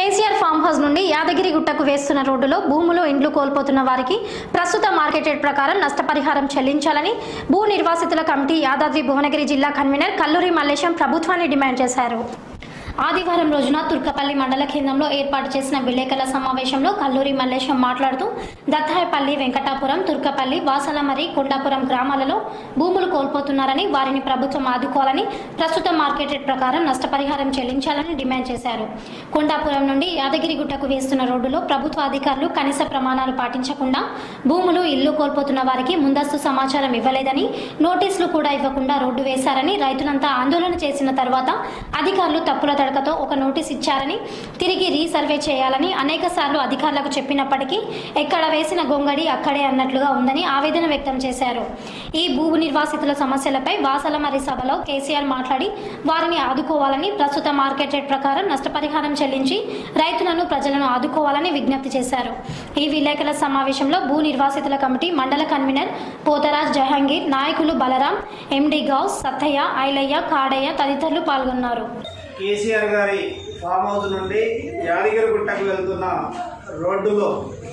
KCR farm house నుండి యాదగిరి గుట్టకు వేస్తున్న రోడ్డులో భూములు ఇండ్లు కోల్పోతున్న వారికి ప్రస్తుత మార్కెట్ రేట్ ప్రకారం నష్టపరిహారం చెల్లించాలని భూ నిర్వాసితుల కమిటీ యాదాద్రి భువనగిరి జిల్లా కన్వీనర్ కల్లూరి మల్లేశం ప్రభుత్వాన్ని డిమాండ్ చేశారు ఆదివారం రోజున తుర్కపల్లి మండల కేంద్రంలో ఏర్పాటు చేసిన విలేకరుల సమావేశంలో కల్లూరి మల్లేశం మాట్లాడుతూ దత్తాయపల్లి వెంకటాపురం తుర్కపల్లి వాసలమరి కొండాపురం గ్రామాలలో భూములు కోల్పోతున్నారని వారిని ప్రభుత్వం ఆదుకోవాలని ప్రస్తుత మార్కెట్ రేట్ ప్రకారం నష్టపరిహారం చెల్లించాలని డిమాండ్ చేశారు కొండాపురం నుండి యాదగిరిగుట్టకు వేస్తున్న రోడ్డులో ప్రభుత్వ అధికారులు కనీస ప్రమాణాలు పాటించకుండా భూములు ఇల్లు కోల్పోతున్న వారికి ముందస్తు సమాచారం ఇవ్వలేదని నోటీసులు కూడా ఇవ్వకుండా రోడ్డు వేశారని రైతులంతా ఆందోళన చేసిన తర్వాత అధికారులు తప్పుల తడకతో ఒక నోటీస్ ఇచ్చారని తిరిగి రీసర్వే చేయాలని అనేక సార్లు అధికారులకు చెప్పినప్పటికీ ఎక్కడ వేసిన గొంగడి అక్కడే అన్నట్లుగా ఉందని ఆవేదన వ్యక్తం చేశారు ఈ భూ నిర్వాసితుల సమస్యలపై వాసలమరి సభలో కేసీఆర్ మాట్లాడి వారిని ఆదుకోవాలని ప్రస్తుత మార్కెట్ రేట్ ప్రకారం నష్టపరిహారం చెల్లించి రైతులను ప్రజలను ఆదుకోవాలని విజ్ఞప్తి చేశారు ఈ విలేకరుల సమావేశంలో భూ నిర్వాసితుల కమిటీ మండల కన్వీనర్ పోతరాజ్ జహాంగీర్ నాయకులు బలరాం ఎండి గౌస్ సత్తయ్య ఐలయ్య కాడయ్య తదితరులు పాల్గొన్నారు కేసీఆర్ గారి ఫామ్ హౌస్ నుండి యాదగిరిగుట్టకు వెళ్తున్న రోడ్డులో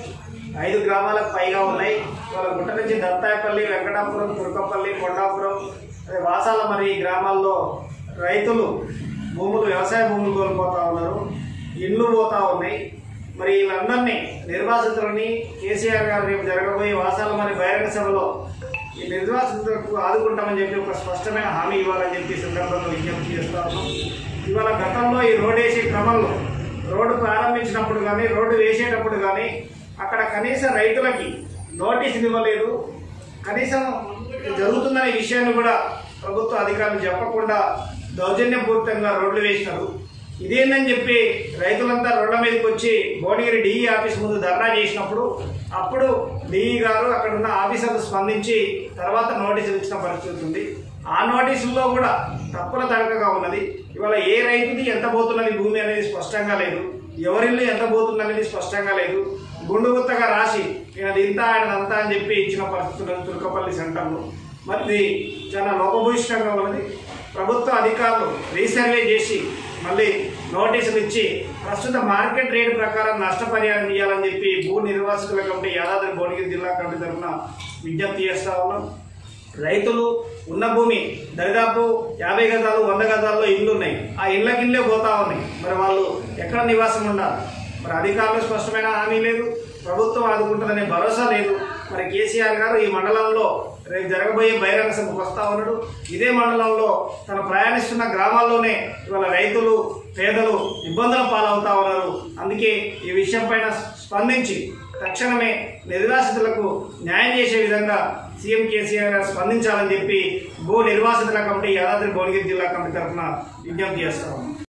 ఐదు గ్రామాలకు పైగా ఉన్నాయి వాళ్ళ గుట్ట నుంచి దత్తాయపల్లి వెంకటాపురం తుర్కపల్లి కొండాపురం అదే వాసాలమరి గ్రామాల్లో రైతులు భూములు వ్యవసాయ భూములు కోల్పోతా ఉన్నారు ఇండ్లు పోతా ఉన్నాయి మరి వీళ్ళందరినీ నిర్వాసితులని కేసీఆర్ గారు రేపు జరగబోయే వాసాలమరి బహిరంగ సభలో ఈ నిర్వాసితులకు ఆదుకుంటామని చెప్పి ఒక స్పష్టమైన హామీ ఇవ్వాలని చెప్పి ఈ సందర్భంలో విజ్ఞప్తి చేస్తా ఉన్నాం ఇవాళ గతంలో ఈ రోడ్ వేసే క్రమంలో రోడ్డు ప్రారంభించినప్పుడు కానీ రోడ్డు వేసేటప్పుడు కానీ అక్కడ కనీస రైతులకి నోటీసులు ఇవ్వలేదు కనీసం ఇది జరుగుతుందనే విషయాన్ని కూడా ప్రభుత్వ అధికారులు చెప్పకుండా దౌర్జన్యపూరితంగా రోడ్లు వేసినారు ఇదేందని చెప్పి రైతులంతా రోడ్ల మీదకి వచ్చి భువనగిరి డిఈ ఆఫీస్ ముందు ధర్నా చేసినప్పుడు అప్పుడు డిఈ గారు అక్కడ ఉన్న ఆఫీసర్లు స్పందించి తర్వాత నోటీసులు ఇచ్చిన పరిస్థితి ఉంది ఆ నోటీసుల్లో కూడా తప్పుల తడకగా ఉన్నది ఇవాళ ఏ రైతుది ఎంత పోతున్నది భూమి అనేది స్పష్టంగా లేదు ఎవరిల్లు ఎంత పోతుంది అనేది స్పష్టంగా లేదు గుండు గుత్తగా రాసి ఈయనది ఇంత ఆయన అంతా అని చెప్పి ఇచ్చిన పరిస్థితి ఉన్నది తుర్కపల్లి సెంటర్లో మరి ఇది చాలా లోపభూయిష్టంగా ఉన్నది ప్రభుత్వ అధికారులు రీసర్వే చేసి మళ్ళీ నోటీసులు ఇచ్చి ప్రస్తుత మార్కెట్ రేటు ప్రకారం నష్టపరిహారం ఇవ్వాలని చెప్పి భూ నిర్వాసితుల కమిటీ యాదాద్రి భువనగిరి జిల్లా కమిటీ తరఫున విజ్ఞప్తి చేస్తా ఉన్నాం రైతులు ఉన్న భూమి దరిదాపు యాభై గజాలు వంద గజాల్లో ఇల్లు ఉన్నాయి ఆ ఇళ్ళకిళ్ళే పోతా ఉన్నాయి మరి వాళ్ళు ఎక్కడ నివాసం ఉండాలి మరి అధికారులు స్పష్టమైన హామీ లేదు ప్రభుత్వం ఆదుకుంటుందనే భరోసా లేదు మరి కేసీఆర్ గారు ఈ మండలంలో రేపు జరగబోయే బహిరంగ సభకు వస్తా ఉన్నాడు ఇదే మండలంలో తను ప్రయాణిస్తున్న గ్రామాల్లోనే ఇవాళ రైతులు పేదలు ఇబ్బందుల పాలవుతా ఉన్నారు అందుకే ఈ విషయం పైన స్పందించి తక్షణమే నిర్వాసితులకు న్యాయం చేసే విధంగా సీఎం కేసీఆర్ గారు స్పందించాలని చెప్పి భూ నిర్వాసితుల కమిటీ యాదాద్రి భువనగిరి జిల్లా కమిటీ తరఫున విజ్ఞప్తి చేస్తాము